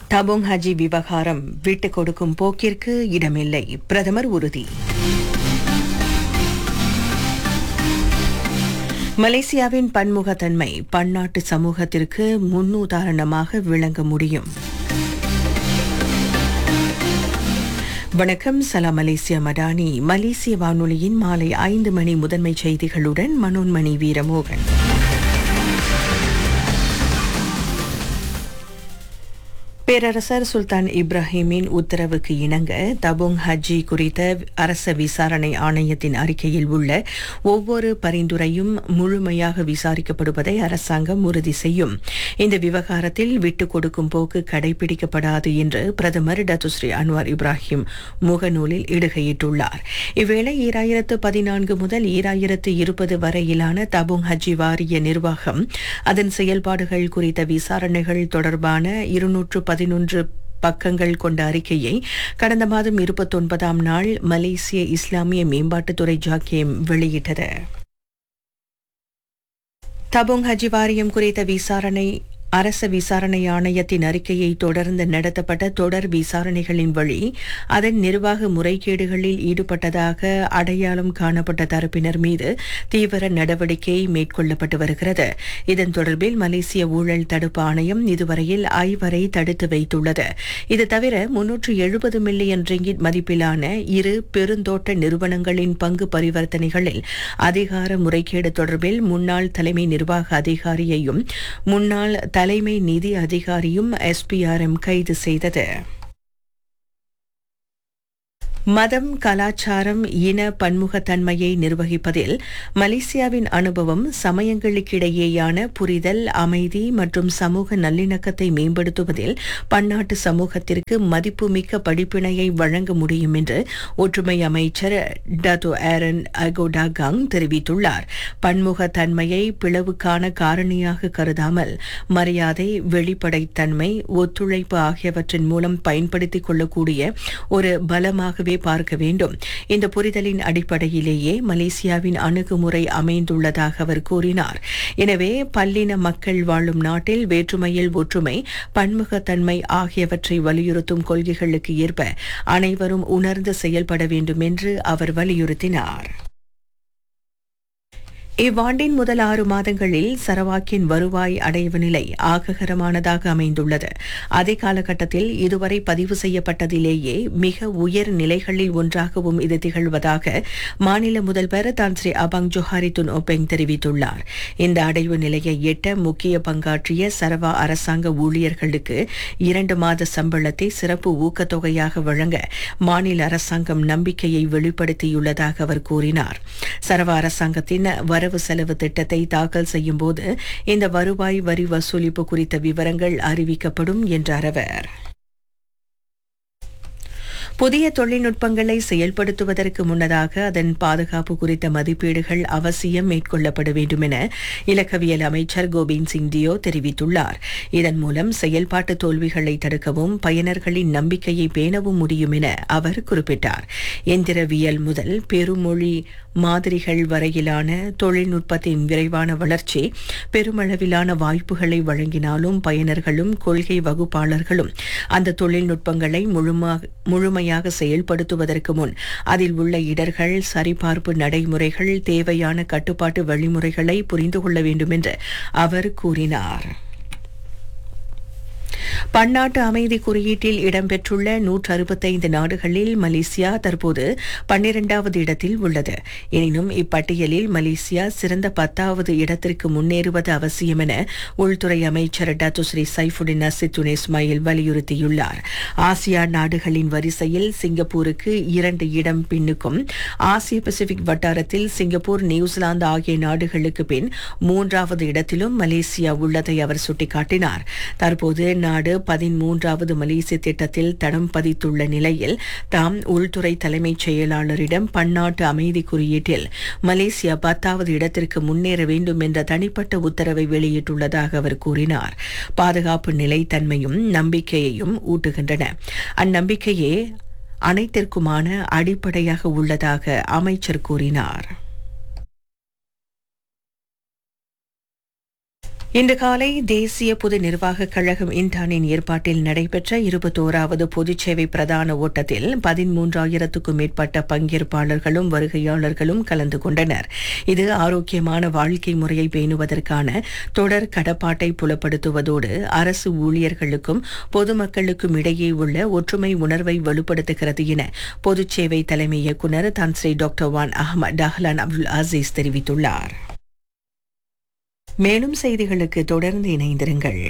தபோங் ஹஜி விவகாரம் விட்டுக் கொடுக்கும் போக்கிற்கு இடமில்லை பிரதமர் உறுதி மலேசியாவின் பன்முகத்தன்மை பன்னாட்டு சமூகத்திற்கு முன்னுதாரணமாக விளங்க முடியும் வணக்கம் சலாம் மலேசியா மடானி மலேசிய வானொலியின் மாலை ஐந்து மணி முதன்மை செய்திகளுடன் மனோன்மணி வீரமோகன் பேரரசர் சுல்தான் இப்ராஹிமின் உத்தரவுக்கு இணங்க தபுங் ஹஜ்ஜி குறித்த அரச விசாரணை ஆணையத்தின் அறிக்கையில் உள்ள ஒவ்வொரு பரிந்துரையும் முழுமையாக விசாரிக்கப்படுவதை அரசாங்கம் உறுதி செய்யும் இந்த விவகாரத்தில் விட்டுக் கொடுக்கும் போக்கு கடைபிடிக்கப்படாது என்று பிரதமர் டத்துஸ்ரீ அன்வார் இப்ராஹிம் முகநூலில் இடுகையிட்டுள்ளார் இவ்வேளை ஈராயிரத்து பதினான்கு முதல் ஈராயிரத்து இருபது வரையிலான தபுங் ஹஜ்ஜி வாரிய நிர்வாகம் அதன் செயல்பாடுகள் குறித்த விசாரணைகள் தொடர்பான இருநூற்று பதினொன்று பக்கங்கள் கொண்ட அறிக்கையை கடந்த மாதம் இருபத்தொன்பதாம் நாள் மலேசிய இஸ்லாமிய மேம்பாட்டுத்துறை ஜாக்கியம் வெளியிட்டது தபுங் ஹஜி வாரியம் குறித்த விசாரணை அரச விசாரணை ஆணையத்தின் அறிக்கையை தொடர்ந்து நடத்தப்பட்ட தொடர் விசாரணைகளின் வழி அதன் நிர்வாக முறைகேடுகளில் ஈடுபட்டதாக அடையாளம் காணப்பட்ட தரப்பினர் மீது தீவிர நடவடிக்கை மேற்கொள்ளப்பட்டு வருகிறது இதன் தொடர்பில் மலேசிய ஊழல் தடுப்பு ஆணையம் இதுவரையில் ஐவரை தடுத்து வைத்துள்ளது இது தவிர முன்னூற்று எழுபது மில்லியன் ரிங்கிட் மதிப்பிலான இரு பெருந்தோட்ட நிறுவனங்களின் பங்கு பரிவர்த்தனைகளில் அதிகார முறைகேடு தொடர்பில் முன்னாள் தலைமை நிர்வாக அதிகாரியையும் முன்னாள் தலைமை நிதி அதிகாரியும் எஸ்பிஆர்எம் கைது செய்தது மதம் கலாச்சாரம் இன பன்முகத்தன்மையை நிர்வகிப்பதில் மலேசியாவின் அனுபவம் சமயங்களுக்கிடையேயான புரிதல் அமைதி மற்றும் சமூக நல்லிணக்கத்தை மேம்படுத்துவதில் பன்னாட்டு சமூகத்திற்கு மதிப்புமிக்க படிப்பினையை வழங்க முடியும் என்று ஒற்றுமை அமைச்சர் டத்தோ ஆரன் அகோடாகாங் தெரிவித்துள்ளார் பன்முகத்தன்மையை பிளவுக்கான காரணியாக கருதாமல் மரியாதை வெளிப்படைத்தன்மை ஒத்துழைப்பு ஆகியவற்றின் மூலம் பயன்படுத்திக் கொள்ளக்கூடிய ஒரு பலமாகவே பார்க்க வேண்டும் இந்த புரிதலின் அடிப்படையிலேயே மலேசியாவின் அணுகுமுறை அமைந்துள்ளதாக அவர் கூறினார் எனவே பல்லின மக்கள் வாழும் நாட்டில் வேற்றுமையில் ஒற்றுமை பன்முகத்தன்மை ஆகியவற்றை வலியுறுத்தும் கொள்கைகளுக்கு ஏற்ப அனைவரும் உணர்ந்து செயல்பட வேண்டும் என்று அவர் வலியுறுத்தினார் இவ்வாண்டின் முதல் ஆறு மாதங்களில் சரவாக்கின் வருவாய் அடைவு நிலை ஆககரமானதாக அமைந்துள்ளது அதே காலகட்டத்தில் இதுவரை பதிவு செய்யப்பட்டதிலேயே மிக உயர் நிலைகளில் ஒன்றாகவும் இது திகழ்வதாக மாநில முதல்வர் Tan Sri Abang Johari Tun Openg தெரிவித்துள்ளார் இந்த அடைவு நிலையை எட்ட முக்கிய பங்காற்றிய சரவா அரசாங்க ஊழியர்களுக்கு இரண்டு மாத சம்பளத்தை சிறப்பு ஊக்கத்தொகையாக வழங்க மாநில அரசாங்கம் நம்பிக்கையை வெளிப்படுத்தியுள்ளதாக அவர் கூறினார் சரவா அரசாங்கத்தின் வர வரவு செலவு திட்டத்தை தாக்கல் செய்யும் போது இந்த வருவாய் வரி வசூலிப்பு குறித்த விவரங்கள் அறிவிக்கப்படும் என்றார் அவர் புதிய தொழில்நுட்பங்களை செயல்படுத்துவதற்கு முன்னதாக அதன் பாதுகாப்பு குறித்த மதிப்பீடுகள் அவசியம் மேற்கொள்ளப்பட வேண்டும் என இலக்கவியல் அமைச்சர் கோபிந்த் சிங் டியோ தெரிவித்துள்ளார் இதன் மூலம் செயல்பாட்டு தோல்விகளை தடுக்கவும் பயனர்களின் நம்பிக்கையை பேணவும் முடியும் என அவர் குறிப்பிட்டார் எந்திரவியல் முதல் பெருமொழி மாதிரிகள் வரையிலான தொழில்நுட்பத்தின் விரைவான வளர்ச்சி பெருமளவிலான வாய்ப்புகளை வழங்கினாலும் பயனர்களும் கொள்கை வகுப்பாளர்களும் அந்த தொழில்நுட்பங்களை முழுமையாக செயல்படுத்துவதற்கு முன் அதில் உள்ள இடர்கள் சரிபார்ப்பு நடைமுறைகள் தேவையான கட்டுப்பாட்டு வழிமுறைகளை புரிந்து கொள்ள வேண்டும் என்று அவர் கூறினார் பன்னாட்டு அமைதி குறியீட்டில் இடம்பெற்றுள்ள நூற்று அறுபத்தைந்து நாடுகளில் மலேசியா தற்போது பன்னிரண்டாவது இடத்தில் உள்ளது எனினும் இப்பட்டியலில் மலேசியா சிறந்த பத்தாவது இடத்திற்கு முன்னேறுவது அவசியம் என உள்துறை அமைச்சர் டத்துஸ்ரீ சைஃபுடின் அசித்துன் இஸ்மாயில் வலியுறுத்தியுள்ளார் ஆசியா நாடுகளின் வரிசையில் சிங்கப்பூருக்கு இரண்டு இடம் பின்னுக்கும் ஆசிய பசிபிக் வட்டாரத்தில் சிங்கப்பூர் நியூசிலாந்து ஆகிய நாடுகளுக்கு பின் மூன்றாவது இடத்திலும் மலேசியா உள்ளதை அவர் சுட்டிக்காட்டினார் தற்போது நாடு பதிமூன்றாவது மலேசிய திட்டத்தில் தடம் பதித்துள்ள நிலையில் தாம் உள்துறை தலைமைச் செயலாளரிடம் பன்னாட்டு அமைதி குறியீட்டில் மலேசியா பத்தாவது இடத்திற்கு முன்னேற வேண்டும் என்ற தனிப்பட்ட உத்தரவை வெளியிட்டுள்ளதாக அவர் கூறினார் பாதுகாப்பு நிலைத்தன்மையும் நம்பிக்கையையும் ஊட்டுகின்றன அந்நம்பிக்கையே அனைத்திற்குமான அடிப்படையாக உள்ளதாக அமைச்சர் கூறினார் இன்று காலை தேசிய பொது நிர்வாகக் கழகம் இன்டானின் ஏற்பாட்டில் நடைபெற்ற இருபத்தோராவது பொதுச்சேவை பிரதான ஓட்டத்தில் பதிமூன்றாயிரத்துக்கும் மேற்பட்ட பங்கேற்பாளர்களும் வருகையாளர்களும் கலந்து கொண்டனர் இது ஆரோக்கியமான வாழ்க்கை முறையை பேணுவதற்கான தொடர் கடப்பாட்டை புலப்படுத்துவதோடு அரசு ஊழியர்களுக்கும் பொதுமக்களுக்கும் இடையே உள்ள ஒற்றுமை உணர்வை வலுப்படுத்துகிறது என பொதுச்சேவை தலைமை இயக்குநர் Tan Sri doctor Wan Ahmad Dahlan Abdul Aziz தெரிவித்துள்ளார் மேலும் செய்திகளுக்கு தொடர்ந்து இணைந்திருங்கள்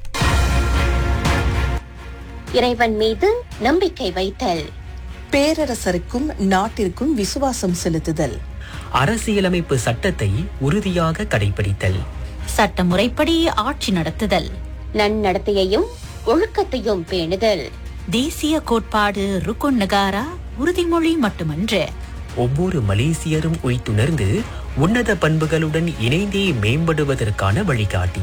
இறைவன் மீது நம்பிக்கை வைத்தல் பேரரசருக்கும் நாட்டிற்கும் விசுவாசம் செலுத்துதல் அரசியலமைப்பு சட்டத்தை உறுதியாக கடைபிடித்தல் சட்டமுறைப்படி ஆட்சி நடத்துதல் நன்னடத்தையையும் ஒழுக்கத்தையும் பேணுதல் தேசிய கோட்பாடு ருக்குன் நகாரா உறுதிமொழி மட்டுமன்று ஒவ்வொரு மலேசியரும் உய்த்துணர்ந்து உன்னத பண்புகளுடன் இணைந்தே மேம்படுவதற்கான வழிகாட்டி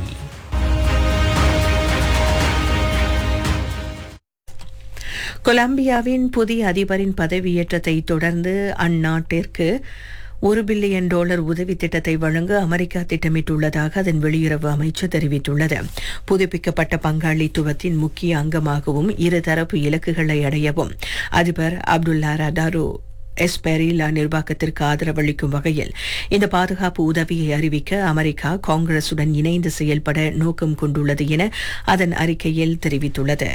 கொலம்பியாவின் புதிய அதிபரின் பதவியேற்றத்தை தொடர்ந்து அந்நாட்டிற்கு ஒரு பில்லியன் டாலர் உதவி திட்டத்தை வழங்க அமெரிக்கா திட்டமிட்டுள்ளதாக அதன் வெளியுறவு அமைச்சு தெரிவித்துள்ளது புதுப்பிக்கப்பட்ட பங்காளித்துவத்தின் முக்கிய அங்கமாகவும் இருதரப்பு இலக்குகளை அடையவும் அதிபர் அப்துல்லா ரடாரோ எஸ்பெரிலா நிர்வாகத்திற்கு ஆதரவளிக்கும் வகையில் இந்த பாதுகாப்பு உதவியை அறிவிக்க அமெரிக்கா காங்கிரசுடன் இணைந்து செயல்பட நோக்கம் கொண்டுள்ளது என அதன் அறிக்கையில் தெரிவித்துள்ளது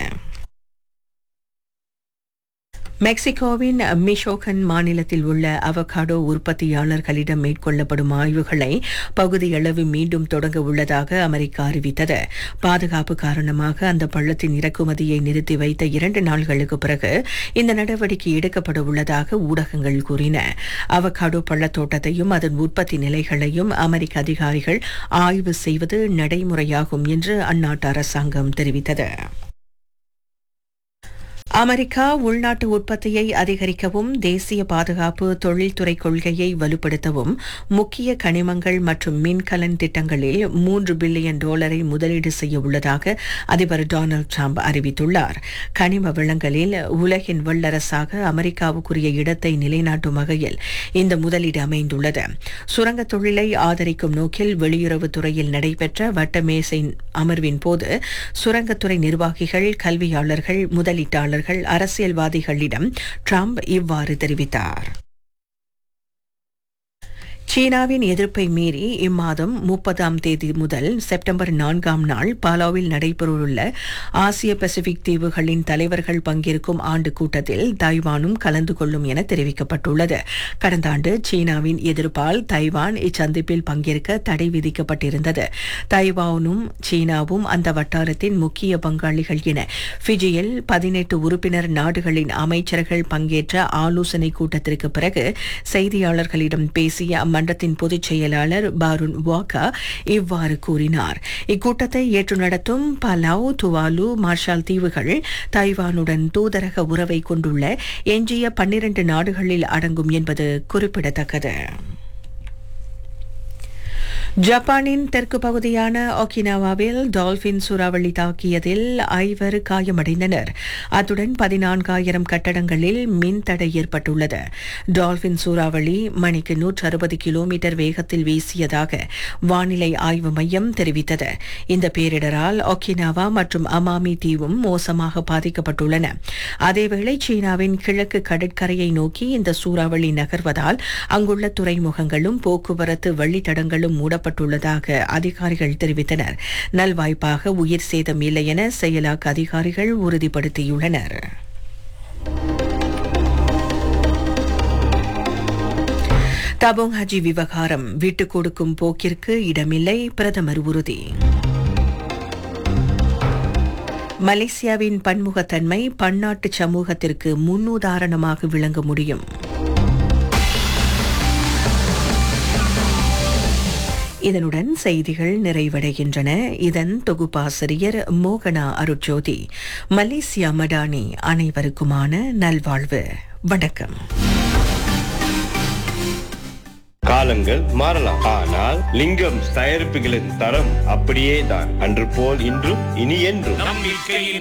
மெக்சிகோவின் மிஷோகன் மாநிலத்தில் உள்ள அவகாடோ உற்பத்தியாளர்களிடம் மேற்கொள்ளப்படும் ஆய்வுகளை பகுதியளவு மீண்டும் தொடங்க உள்ளதாக அமெரிக்கா அறிவித்தது பாதுகாப்பு காரணமாக அந்த பள்ளத்தின் இறக்குமதியை நிறுத்தி வைத்த இரண்டு நாள்களுக்கு பிறகு இந்த நடவடிக்கை எடுக்கப்பட உள்ளதாக ஊடகங்கள் கூறின அவகாடோ பள்ளத்தோட்டத்தையும் அதன் உற்பத்தி நிலைகளையும் அமெரிக்க அதிகாரிகள் ஆய்வு செய்வது நடைமுறையாகும் என்று அந்நாட்டு அரசாங்கம் தெரிவித்தது அமெரிக்கா உள்நாட்டு உற்பத்தியை அதிகரிக்கவும் தேசிய பாதுகாப்பு தொழில்துறை கொள்கையை வலுப்படுத்தவும் முக்கிய கனிமங்கள் மற்றும் மின்கலன் திட்டங்களில் மூன்று பில்லியன் டாலரை முதலீடு செய்ய உள்ளதாக அதிபர் டொனால்டு டிரம்ப் அறிவித்துள்ளார் கனிம வளங்களில் உலகின் வல்லரசாக அமெரிக்காவுக்குரிய இடத்தை நிலைநாட்டும் வகையில் இந்த முதலீடு அமைந்துள்ளது சுரங்கத் தொழிலை ஆதரிக்கும் நோக்கில் வெளியுறவுத்துறையில் நடைபெற்ற வட்டமேசை அமர்வின் போது சுரங்கத்துறை நிர்வாகிகள் கல்வியாளர்கள் முதலீட்டாளர்கள் தலைவர்கள் அரசியல்வாதிகளிடம் ட்ரம்ப் இவ்வாறு தெரிவித்தார் சீனாவின் எதிர்ப்பை மீறி இம்மாதம் முப்பதாம் தேதி முதல் செப்டம்பர் நான்காம் நாள் பாலாவில் நடைபெறவுள்ள ஆசிய பசிபிக் தீவுகளின் தலைவர்கள் பங்கேற்கும் ஆண்டு கூட்டத்தில் தைவானும் கலந்து கொள்ளும் என தெரிவிக்கப்பட்டுள்ளது கடந்த ஆண்டு சீனாவின் எதிர்ப்பால் தைவான் இச்சந்திப்பில் பங்கேற்க தடை விதிக்கப்பட்டிருந்தது தைவானும் சீனாவும் அந்த வட்டாரத்தின் முக்கிய பங்காளிகள் என ஃபிஜியில் பதினெட்டு உறுப்பினர் நாடுகளின் அமைச்சர்கள் பங்கேற்ற ஆலோசனை கூட்டத்திற்கு பிறகு செய்தியாளர்களிடம் பேசிய அம்மன்றத்தின் பொதுச் செயலாளர் பாருன் வாக்கா இவ்வாறு கூறினார் இக்கூட்டத்தை ஏற்று நடத்தும் பலாவ் துவாலு மார்ஷால் தீவுகள் தைவானுடன் தூதரக உறவை கொண்டுள்ள எஞ்சிய பன்னிரண்டு நாடுகளில் அடங்கும் என்பது குறிப்பிடத்தக்கது ஜப்பானின் தெற்கு பகுதியான ஒகினாவாவில் டால்பின் சூறாவளி தாக்கியதில் ஐவர் காயமடைந்தனர் அத்துடன் பதினான்காயிரம் கட்டடங்களில் மின் தடை ஏற்பட்டுள்ளது டால்பின் சூறாவளி மணிக்கு நூற்று அறுபது கிலோமீட்டர் வேகத்தில் வீசியதாக வானிலை ஆய்வு மையம் தெரிவித்தது இந்த பேரிடரால் ஒகினாவா மற்றும் அமாமி தீவும் மோசமாக பாதிக்கப்பட்டுள்ளன அதேவேளை சீனாவின் கிழக்கு கடற்கரையை நோக்கி இந்த சூறாவளி நகர்வதால் அங்குள்ள துறைமுகங்களும் போக்குவரத்து வழித்தடங்களும் மூடப்பட்டு ஏற்பட்டுள்ளதாக அதிகாரிகள் தெரிவித்தனர் நல்வாய்ப்பாக உயிர் சேதம் இல்லை என செயலாக்க அதிகாரிகள் உறுதிப்படுத்தியுள்ளனர் தபோங் ஹஜி விவகாரம் விட்டுக் கொடுக்கும் போக்கிற்கு இடமில்லை பிரதமர் உறுதி மலேசியாவின் பன்முகத்தன்மை பன்னாட்டு சமூகத்திற்கு முன்னுதாரணமாக விளங்க முடியும் இதனுடன் செய்திகள் நிறைவடைகின்றன இதன் தொகுப்பாசிரியர் மோகனா அருட்ஜோதி மலேசியா மடானி அனைவருக்குமான நல்வாழ்வு வணக்கம் காலங்கள் மாறலாம் ஆனால் லிங்கம் தயாரிப்புகளின் தரம் அப்படியே தான் அன்று போல் இன்றும் இனி என்றும்